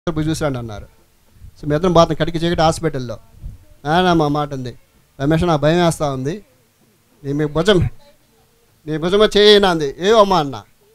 పోయి చూసిరండి అన్నారు సో మీ ఇద్దరం బాగా కడికి చీకటి హాస్పిటల్లో నా మా మాట ఉంది రమేష్ నా భయం వేస్తూ ఉంది నీ మీ భుజం నీ భుజమ చేయనా అంది ఏవమ్మా అన్న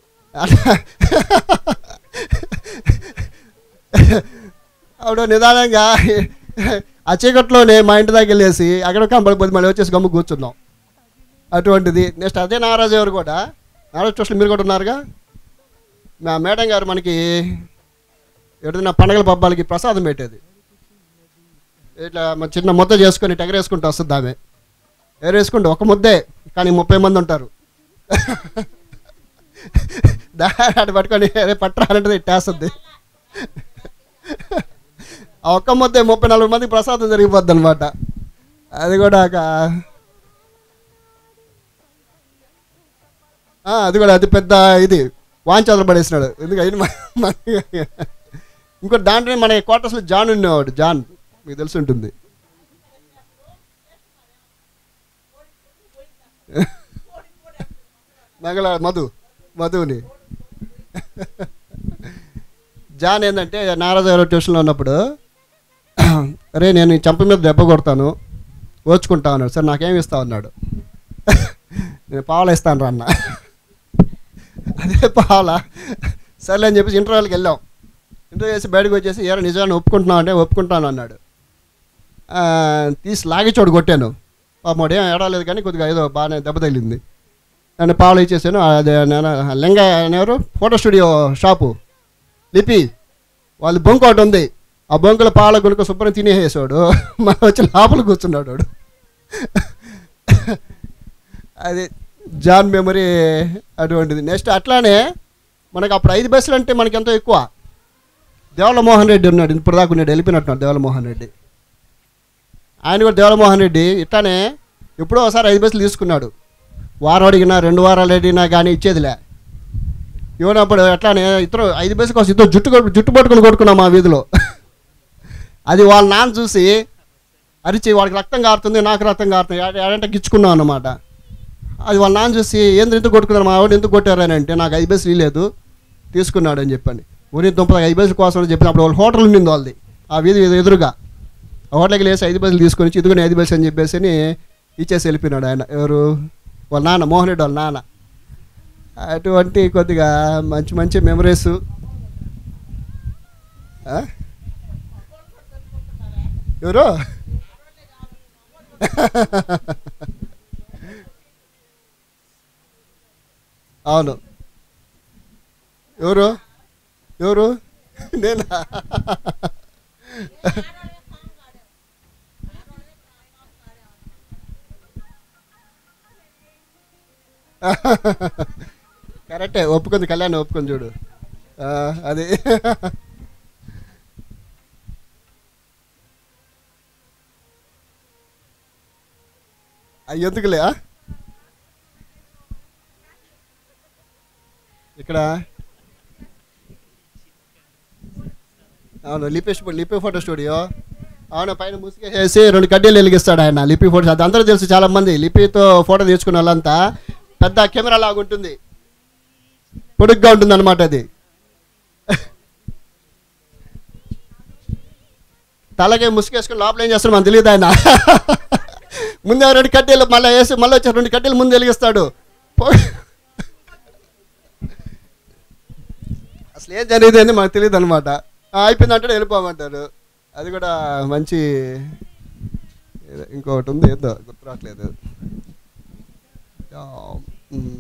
ఆవిడ నిదానంగా ఆ చీకట్లోనే మా ఇంటి దగ్గర వెళ్ళేసి అక్కడ కంపడిపోతే మళ్ళీ వచ్చేసి గమ్ము కూర్చున్నాం అటువంటిది నెక్స్ట్ అదే నారాజు గారు కూడా నారాజు ట్రస్ట్లో మీరు కూడా ఉన్నారుగా మా మేడం గారు మనకి ఏదైనా పండగల పబ్బాలకి ప్రసాదం పెట్టేది ఇట్లా మన చిన్న ముద్ద చేసుకొని ఎగరేసుకుంటూ వస్తుంది ఆమె ఎగరేసుకుంటే ఒక ముద్దే కానీ ముప్పై మంది ఉంటారు దాన్ని పట్టుకొని అరే పట్టరానంటే ఇట్టేస్తుంది ఆ ఒక్క ముద్దే ముప్పై నలభై మందికి ప్రసాదం జరిగిపోద్ది అనమాట అది కూడా ఒక ఆ, అది కూడా అతి పెద్ద ఇది వాంచాదలు పడేసినాడు ఎందుకు అయిన ఇంకో దాంట్లోనే మన క్వార్టర్స్లో జాన్ ఉండేవాడు జాన్ మీకు తెలిసి ఉంటుంది నగల మధు మధుని జాన్ ఏంటంటే నారాజు గారు ట్యూషన్లో ఉన్నప్పుడు అరే నేను ఈ చంప మీద దెబ్బ కొడతాను ఓర్చుకుంటా అన్నాడు సార్ నాకేం ఇస్తావు అన్నాడు నేను పావులు ఇస్తాను రా అన్న అదే పావులా సర్లే అని చెప్పేసి ఇంటర్వ్యూకి వెళ్ళాం ఇంటర్వ్యూ చేసి బయటకు వచ్చేసి ఏరా నిజాన్ని ఒప్పుకుంటున్నావు అంటే ఒప్పుకుంటాను అన్నాడు ఆ, తీసి లాగి చోటు కొట్టాను పాపం వాడు ఏం ఏడలేదు కానీ కొద్దిగా ఏదో బాగానే దెబ్బ తగిలింది నేను పావులు ఇచ్చేసాను అదే నేను లెంగా ఎవరు ఫోటో స్టూడియో షాపు లిపి వాళ్ళు బొంకు ఒకటి ఉంది ఆ బొంకుల పాల గునుక శుభ్రం తినేసేసాడు మన వచ్చి లోపల కూర్చున్నాడు వాడు అది జాన్ మెమరీ అటువంటిది నెక్స్ట్ అట్లానే మనకు అప్పుడు ఐదు బస్సులు అంటే మనకి ఎంతో ఎక్కువ దేవల మోహన్ రెడ్డి ఉన్నాడు ఇప్పుడు దాకా ఉన్నాడు వెళ్ళిపోయినట్టున్నాడు దేవల మోహన్ రెడ్డి ఆయన కూడా దేవల మోహన్ రెడ్డి ఇట్లానే ఎప్పుడో ఒకసారి ఐదు బస్సులు తీసుకున్నాడు వారం అడిగినా రెండు వారాలు అడిగినా కానీ ఇచ్చేదిలే ఇవ్వనప్పుడు ఎట్లానే ఇద్దరు ఐదు బస్సు కోసం ఇద్దరు జుట్టు కొట్టు- జుట్టు పట్టుకొని కొట్టుకున్నాం మా వీధిలో అది వాళ్ళ నాన్న చూసి అరిచి వాడికి రక్తం కారుతుంది నాకు రక్తం కారుతుంది ఏడంటే గిచ్చుకున్నాం అన్నమాట అది వాళ్ళ నాన్న చూసి ఏంది ఎందుకు కొట్టుకున్నారు మా ఆవిడ ఎందుకు కొట్టారని అంటే నాకు ఐదు బస్సులు లేదు తీసుకున్నాడు అని చెప్పండి ఊరి దుంప ఐదు బస్సుల కోసం అని చెప్పిన అప్పుడు వాళ్ళ హోటల్ ఉండింది వాళ్ళది ఆ వీధి ఎదు- ఎదురుగా ఆ హోటల్కి లేసి ఐదు బస్సులు తీసుకొని వచ్చి ఇదిగోని ఐదు బస్సు అని చెప్పేసి అని ఇచ్చేసి వెళ్ళిపోయినాడు ఆయన ఎవరు వాళ్ళ నాన్న మోహన్ రెడ్డి వాళ్ళ నాన్న అటువంటి కొద్దిగా మంచి మంచి మెమరీస్ ఎవరు అవును ఎవరు ఎవరు నేనా కరెక్టే ఒప్పుకుంది కళ్యాణ్ ఒప్పుకుంది చూడు ఆ, అది అవి ఎందుకులే ఆ? ఇక్కడ అవును లిపి లిపి ఫోటో స్టూడియో అవును పైన ముసుగేసేసి రెండు కడ్డీలు వెలిగిస్తాడు ఆయన లిపి ఫోటోస్ అది అందరూ తెలుసు చాలా మంది లిపితో ఫోటో తీసుకున్న వాళ్ళంతా పెద్ద కెమెరా లాగా ఉంటుంది పొడుగ్గా ఉంటుంది అనమాట అది తలకే ముసుగేసుకుని లోపల ఏం చేస్తాడు మనకు తెలియదు ఆయన ముందే రెండు కడ్డీలు మళ్ళీ వేసి మళ్ళీ వచ్చి రెండు కడ్డీలు ముందు వెలిగిస్తాడు పో- అసలు ఏం జరిగింది అని మనకు తెలియదు అనమాట అయిపోయింది అంటే వెళ్ళిపోమంటారు అది కూడా మంచి ఏదో ఇంకొకటి ఉంది ఏదో గుర్తు రావట్లేదు యా, మ్.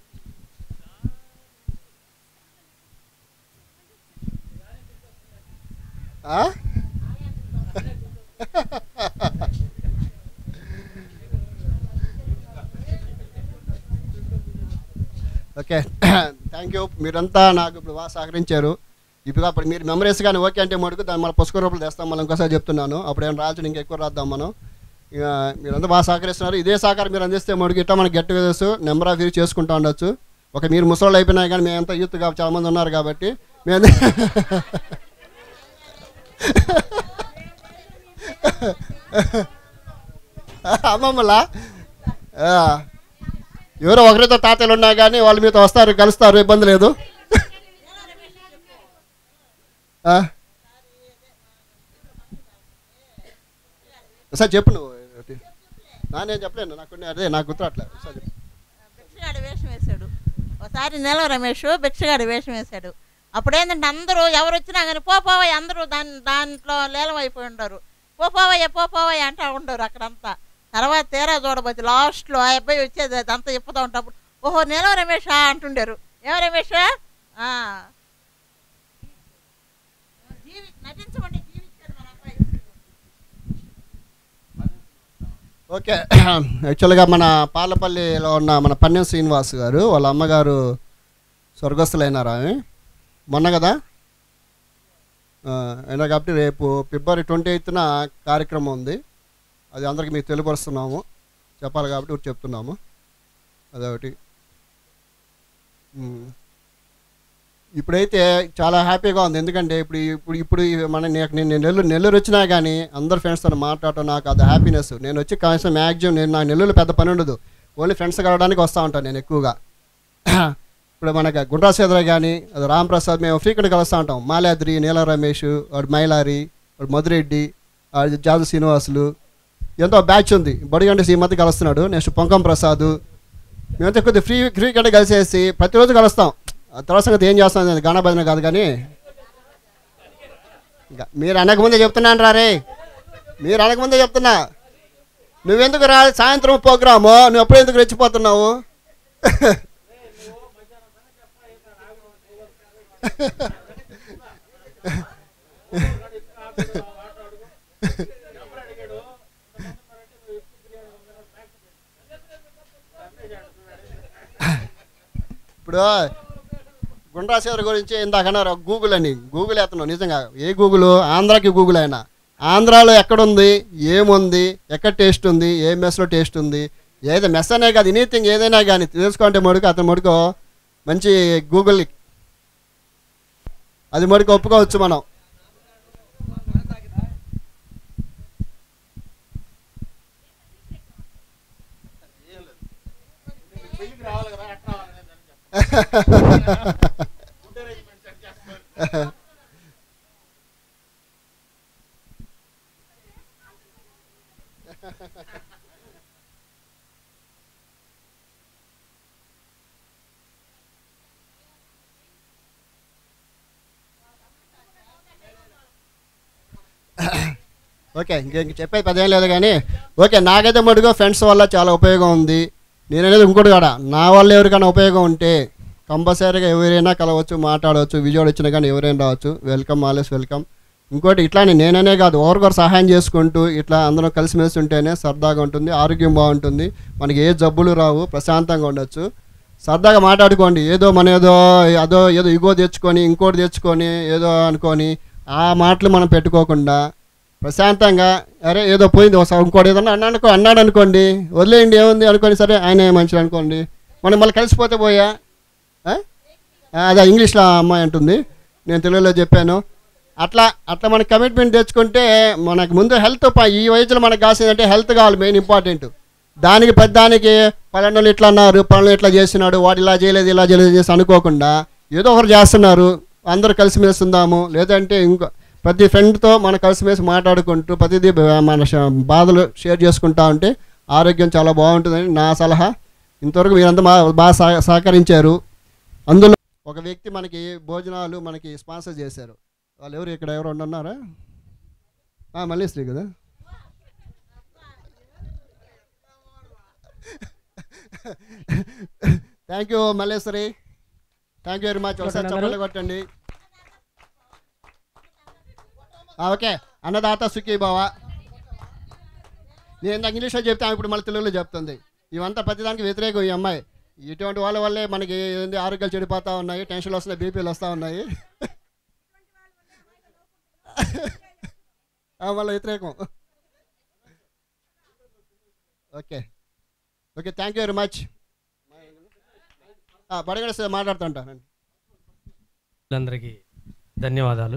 ఆ? ఓకే థ్యాంక్ యూ మీరంతా నాకు ఇప్పుడు బాగా సహకరించారు ఇప్పుడు అప్పుడు మీరు మెమరీస్ కానీ ఓకే అంటే మటుకు దాన్ని మన పుస్తక రూపంలో తెస్తాం మనం ఇంకోసారి చెప్తున్నాను అప్పుడు ఏమైనా రాల్చడం ఇంకా ఎక్కువ రాద్దాం మనం ఇక మీరంతా బాగా సహకరిస్తున్నారు ఇదే సహకారం మీరు అందిస్తే మటుకు ఇట్లా మనకి get togethers number of views చేసుకుంటూ ఉండొచ్చు ఒక మీరు ముసళ్ళు అయిపోయినా కానీ మేమంతా యూత్ కాబట్టి చాలా మంది ఉన్నారు కాబట్టి మేము అమ్మమ్మలా ఆ. ఎవరో ఒకరితో తాతయ్యలు ఉన్నా కానీ వాళ్ళు మీతో వస్తారు కలుస్తారు ఇబ్బంది లేదు ఆ? ఒకసారి చెప్పు నువ్వు నా నేను చెప్పలేను నాకు కొన్ని- అదే నాకు గుర్తు అట్లా ఒకసారి చెప్పు. భిక్షగాడి వేషం వేశాడు ఒకసారి నెల రమేష్ భిక్షగాడి వేషం వేశాడు అప్పుడు ఏంటంటే అందరూ ఎవరు వచ్చినా కానీ పో పోవయ్య అందరూ దాని దాంట్లో లీలం అయిపోయి ఉంటారు పో పోవయ్య పో పోవయ్య అంటూ ఉంటారు అక్కడంతా తర్వాత తీరా చూడబోతే లాస్ట్లో ఆ అబ్బాయి వచ్చేది అదంతా ఇప్పుతూ ఉంటాప్పుడు ఓహో నీలం రమేషా అంటుండారు ఏం రమేషా ఆ. జీవి నటించమంటే జీవించాడు మన అబ్బాయి ఓకే యాక్చువల్గా మన పాలపల్లిలో ఉన్న మన పన్నెం శ్రీనివాస్ గారు వాళ్ళ అమ్మగారు స్వర్గస్థులైనారు ఆమె మొన్న కదా ఆ, అయినా కాబట్టి రేపు ఫిబ్రవరి ట్వంటీ ఎయిత్న కార్యక్రమం ఉంది అది అందరికీ మీకు తెలియపరుస్తున్నాము చెప్పాలి కాబట్టి ఒకటి చెప్తున్నాము అదొకటి ఉమ్. ఇప్పుడైతే చాలా హ్యాపీగా ఉంది ఎందుకంటే ఇప్పుడు ఇప్పుడు ఇప్పుడు ఈ మన నాకు నేను నెల్లూరు నెల్లూరు వచ్చినా కానీ అందరు ఫ్రెండ్స్తో మాట్లాడటం నాకు అది హ్యాపీనెస్ నేను వచ్చి కనీసం మ్యాక్సిమం నేను నాకు నెల్లూరు పెద్ద పని ఉండదు ఓన్లీ ఫ్రెండ్స్ కలవడానికి వస్తూ ఉంటాను నేను ఎక్కువగా ఇప్పుడు మనకి గుండ్రాసేదర కానీ అది రామ్ ప్రసాద్ మేము ఫ్రీక్వెంట్ కలుస్తూ ఉంటాం మాలాద్రి నీల రమేష్ వాడు మైలారి వాడు మధురెడ్డి వాడు జాదు శ్రీనివాసులు ఎంతో బ్యాచ్ ఉంది బడిగంట ఈ మధ్య కలుస్తున్నాడు నెక్స్ట్ పొంకం ప్రసాద్ మేమైతే కొద్దిగా ఫ్రీ ఫ్రీక్వెంట్ కలిసేసి ప్రతిరోజు కలుస్తాం ఆ తర్వాత సంగతి ఏం చేస్తాం అది గానా భజన కాదు కానీ ఇంకా మీరు అనకముందే చెప్తున్నాను రా రే మీరు అనకముందే చెప్తున్నా నువ్వెందుకు రా సాయంత్రం ప్రోగ్రాము నువ్వు ఎప్పుడు ఎందుకు రెచ్చిపోతున్నావు ఇప్పుడు గుండ్రాశేఖర్ గురించి ఇందాక అన్నారు గూగుల్ అని గూగుల్ ఎత్తను నిజంగా ఏ గూగుల్ ఆంధ్రాకి గూగుల్ అయినా ఆంధ్రాలో ఎక్కడుంది ఏముంది ఎక్కడ టేస్ట్ ఉంది ఏ మెస్లో టేస్ట్ ఉంది ఏదో మెస్ అనే కాదు ఎనీథింగ్ ఏదైనా కానీ తెలుసుకుంటే మడుకు అతని మడుకు మంచి గూగుల్ అది మడుకు ఒప్పుకోవచ్చు మనం ఓకే ఇంక ఇంక చెప్పేది పదేం లేదు కానీ ఓకే నాకైతే మటుకు ఫ్రెండ్స్ వల్ల చాలా ఉపయోగం ఉంది నేననేది ఇంకోటి కూడా నా వల్ల ఎవరికైనా ఉపయోగం ఉంటే కంపల్సరీగా ఎవరైనా కలవచ్చు మాట్లాడవచ్చు విజయవాడ వచ్చినా కానీ ఎవరైనా రావచ్చు వెల్కమ్ ఆల్వేస్ వెల్కమ్ ఇంకోటి ఇట్లానే నేననే కాదు ఒకరికొకరు సహాయం చేసుకుంటూ ఇట్లా అందరం కలిసిమెలిసి ఉంటేనే సరదాగా ఉంటుంది ఆరోగ్యం బాగుంటుంది మనకి ఏ జబ్బులు రావు ప్రశాంతంగా ఉండొచ్చు సరదాగా మాట్లాడుకోండి ఏదో మన ఏదో అదో ఏదో ఇగో తెచ్చుకొని ఇంకోటి తెచ్చుకొని ఏదో అనుకొని ఆ మాటలు మనం పెట్టుకోకుండా ప్రశాంతంగా అరే ఏదో పోయింది ఒకసారి ఇంకోటి ఏదన్నా అన్నా అనుకో అన్నాడు అనుకోండి వదిలేయండి ఏముంది అనుకోండి సరే ఆయన మంచిది అనుకోండి మనం మళ్ళీ కలిసిపోతే పోయా ఆ? ఆ, అదే ఇంగ్లీష్లో ఆ అమ్మాయి అంటుంది నేను తెలుగులో చెప్పాను అట్లా అట్లా మన కమిట్మెంట్ తెచ్చుకుంటే మనకు ముందు హెల్త్ ఈ వయసులో మనకు కాసిందంటే హెల్త్ కావాలి మెయిన్ ఇంపార్టెంట్ దానికి పెద్దానికి పలానోళ్ళు ఇట్లా అన్నారు పనులు ఇట్లా చేస్తున్నాడు వాడు ఇలా చేయలేదు ఇలా చేయలేదు చేసి అనుకోకుండా ఏదో ఒకరు చేస్తున్నారు అందరూ కలిసిమెలిసి ఉందాము లేదంటే ఇంకో ప్రతి ఫ్రెండ్తో మనం కలిసిమెలిసి మాట్లాడుకుంటూ ప్రతిదీ బ- మన ష- బాధలు షేర్ చేసుకుంటా ఉంటే ఆరోగ్యం చాలా బాగుంటుందని నా సలహా ఇంతవరకు మీరంతా మా బాగా సహ- సహకరించారు అందులో ఒక వ్యక్తి మనకి భోజనాలు మనకి స్పాన్సర్ చేశారు వాళ్ళు ఎవరు ఇక్కడ ఎవరు ఉన్నారా మళ్ళీ శ్రీ కదా thank you Malleswari thank you very much ఒకసారి చప్పట్లు కొట్టండి ఆ, ఓకే అన్నదాత సుఖీ బావ నేను ఇందాక ఇంగ్లీష్లో చెప్తే ఆమె ఇప్పుడు మళ్ళీ తెలుగులో చెప్తుంది ఇవంతా ప్రతిదానికి వ్యతిరేకం ఈ అమ్మాయి ఇటువంటి వాళ్ళ వల్లే మనకి ఏంది ఆరోగ్యాలు చెడిపోతూ ఉన్నాయి టెన్షన్లు వస్తున్నాయి బీపీలు వస్తూ ఉన్నాయి ఆ, వాళ్ళ వ్యతిరేకం okay okay thank you very much బడగడ మాట్లాడుతుంటానండి అందరికీ ధన్యవాదాలు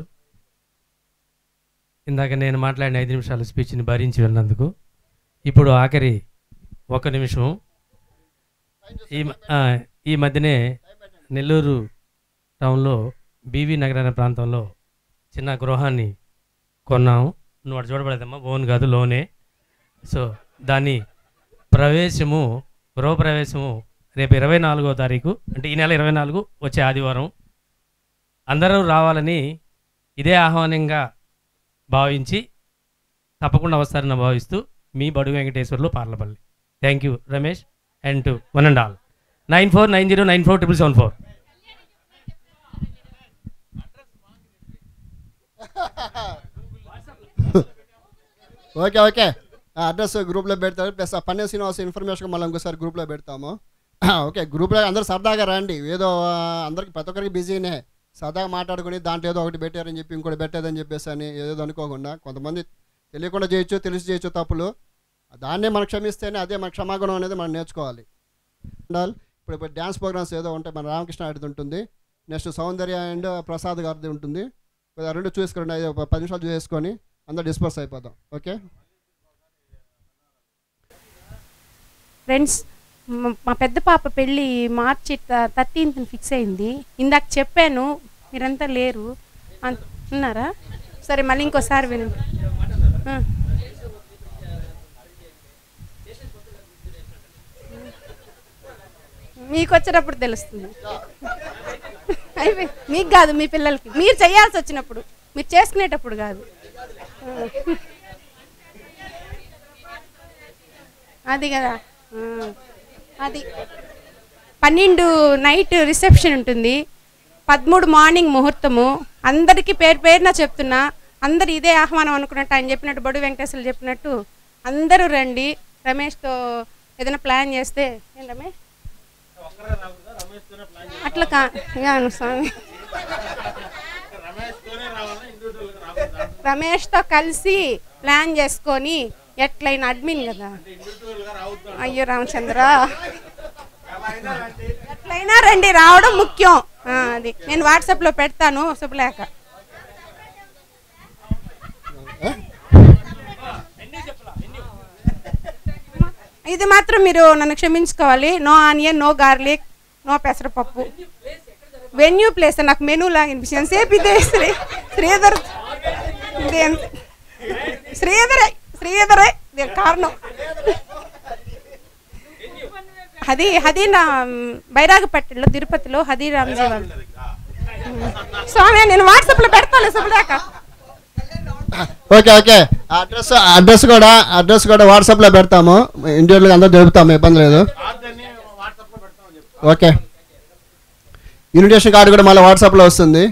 ఇందాక నేను మాట్లాడిన ఐదు నిమిషాల స్పీచ్ని భరించి విన్నందుకు ఇప్పుడు ఆఖరి ఒక నిమిషం ఈ మ- ఆ, ఈ మధ్యనే నెల్లూరు టౌన్లో బీవీ నగర్ అనే ప్రాంతంలో చిన్న గృహాన్ని కొన్నాము నువ్వు అటు చూడబడేదమ్మా ఓన్ కాదు లోనే సో దాని ప్రవేశము గృహప్రవేశము రేపు ఇరవై నాలుగో తారీఖు అంటే ఈ నెల ఇరవై నాలుగు వచ్చే ఆదివారం అందరూ రావాలని ఇదే ఆహ్వానంగా భావించి తప్పకుండా వస్తారని భావిస్తూ మీ Badugu Venkateswarlu Parlapalli thank you Ramesh and two one and all nine four nine zero nine four triple seven four okay okay ఆ అడ్రస్ గ్రూప్లో పెడతారు ప్లస్ ఆ పన్నె శ్రీనివాస్ ఇన్ఫర్మేషన్ మళ్ళీ ఇంకోసారి గ్రూప్లో పెడతాము ఓకే గ్రూప్లో అందరూ సరదాగా రండి ఏదో ఆ, అందరికి ప్రతి ఒక్కరికి బిజీనే సరదాగా మాట్లాడుకుని దాంట్లో ఏదో ఒకటి పెట్టారని చెప్పి ఇంకోటి పెట్టేదని చెప్పేసి అని ఏదో అనుకోకుండా కొంతమంది తెలియకుండా చేయొచ్చు తెలిసి చేయొచ్చు తప్పులు దాన్నే మనం క్షమిస్తేనే అదే మన క్షమాగుణం అనేది మనం నేర్చుకోవాలి ఉండాలి. ఇప్పుడు ఇప్పుడు డ్యాన్స్ ప్రోగ్రామ్స్ ఏదో ఉంటాయి మన రామకృష్ణ గారిది ఉంటుంది నెక్స్ట్ సౌందర్య అండ్ ప్రసాద్ గారిది ఉంటుంది కొద్దిగా రెండు చూసుకోండి ఐదు పది నిమిషాలు చూసేసుకొని అందరు డిస్పర్స్ అయిపోదాం ఓకే ఫ్రెండ్స్ మ- మా పెద్ద పాప పెళ్ళి మార్చి థర్టీన్త్ ఫిక్స్ అయింది ఇందాక చెప్పాను మీరంతా లేరు అన్- ఉన్నారా సరే మళ్ళీ ఇంకోసారి విను ఆ. మీకు వచ్చేటప్పుడు తెలుస్తుంది అయిపోయి మీకు కాదు మీ పిల్లలకి మీరు చేయాల్సి వచ్చినప్పుడు మీరు చేసుకునేటప్పుడు కాదు ఆ. అది కదా ఆ, అది పన్నెండు నైట్ రిసెప్షన్ ఉంటుంది పదమూడు మార్నింగ్ ముహూర్తము అందరికీ పేరు పేరున చెప్తున్నా అందరు ఇదే ఆహ్వానం అనుకున్నట్టు ఆయన చెప్పినట్టు బడు వెంకటేశ్వరులు చెప్పినట్టు అందరూ రండి రమేష్తో ఏదైనా ప్లాన్ చేస్తే ఏం రమేష్ అట్లా కా యాను స్వామి రమేష్తో కలిసి ప్లాన్ చేసుకొని ఎట్లయినా అడ్మిన్ కదా అయ్యో రామచంద్ర ఎట్లయినా రండి రావడం ముఖ్యం ఆ, అది నేను వాట్సాప్లో పెడతాను శుభలేఖ ఇది మాత్రం మీరు నన్ను క్షమించుకోవాలి no onion no garlic no పెసరపప్పు వెన్యూ ప్లేస్ నాకు మెనూ లాగా అనిపించింది సేపు ఇదే శ్రీ శ్రీధర్ ఇదే అంతే. శ్రీధరే శ్రీధరే ఇది కారణం అది అది నా బైరాగపట్టిలో తిరుపతిలో హది రామ్జీ వాళ్ళు స్వామి నేను వాట్సాప్లో పెడతాను శుభలేఖ ఓకే ఓకే అడ్రస్ అడ్రస్ కూడా అడ్రస్ కూడా వాట్సాప్లో పెడతాము ఇండివిజువల్గా అందరూ తెలుపుతాము ఇబ్బంది లేదు ఓకే ఇన్విటేషన్ కార్డు కూడా మళ్ళీ వాట్సాప్లో వస్తుంది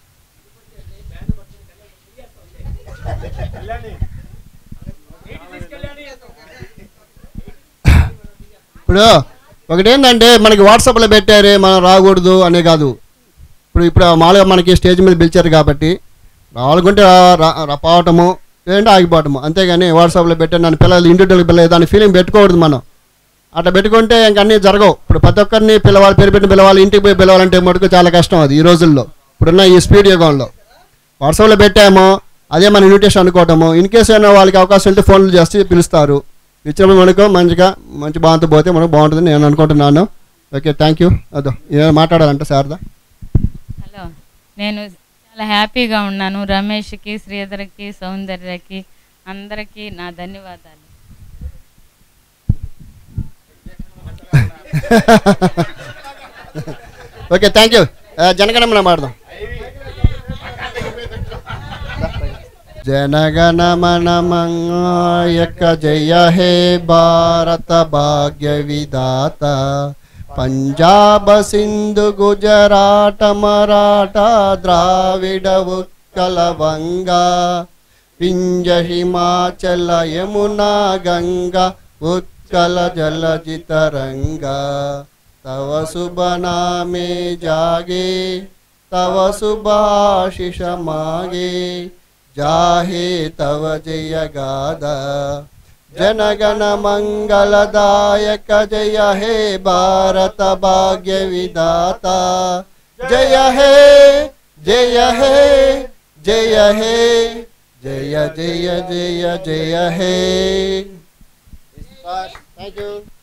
ఇప్పుడు ఒకటేంటంటే మనకి వాట్సాప్లో పెట్టారే మనం రాకూడదు అనే కాదు ఇప్పుడు ఇప్పుడు మామూలుగా మనకి స్టేజ్ మీద పిలిచారు కాబట్టి రావాలనుకుంటే రా- రా- రా- పోవటము లేదంటే ఆగిపోవటము అంతేగాని వాట్సాప్లో పెట్టాను నన్ను పిల్లలు ఇండివిజువల్గా పిల్లలు దాని ఫీలింగ్ పెట్టుకోకూడదు మనం అట్లా పెట్టుకుంటే ఇంక అన్నీ జరగవు ఇప్పుడు ప్రతి ఒక్కరిని పిలవాలి పేరు పెట్టి పిలవాలి ఇంటికి పోయి పిలవాలంటే మటుకు చాలా కష్టం అది ఈ రోజుల్లో ఇప్పుడున్న ఈ స్పీడ్ యుగంలో వాట్సాప్లో పెట్టామో అదే మన ఇన్విటేషన్ అనుకోవటము ఇన్ కేసు అయినా వాళ్ళకి అవకాశం ఉంటే ఫోన్లు చేసి పిలుస్తారు ఇచ్చినప్పుడు మనకు మంచిగా మంచి బాగుంతో పోతే మనకు బాగుంటుంది నేను అనుకుంటున్నాను ఓకే థ్యాంక్ యూ అదో ఏమైనా మాట్లాడాలంటే శారదా హలో నేను చాలా హ్యాపీగా ఉన్నాను రమేష్కి శ్రీధర్కి సౌందర్యకి అందరికీ నా ధన్యవాదాలు ఓకే థ్యాంక్ యూ జనగణమన మాడదాం జనగణమన మంగాయక జయ హే భారత భాగ్య విధాత పంజాబ సింధు గుజరాట మరాఠ ద్రావిడ ఉత్కల వంగా వింజ హిమాచల యమునా గంగా ఉత్కల జలజితరంగా तव शुभ नामे जागे तव शुभाशिष मागे जाहे तव जय गादा जनगण मंगलदायक जय हे भारत भाग्य विदाता जय हे जय हे जय हे जय जय जय जय हे थैंक यू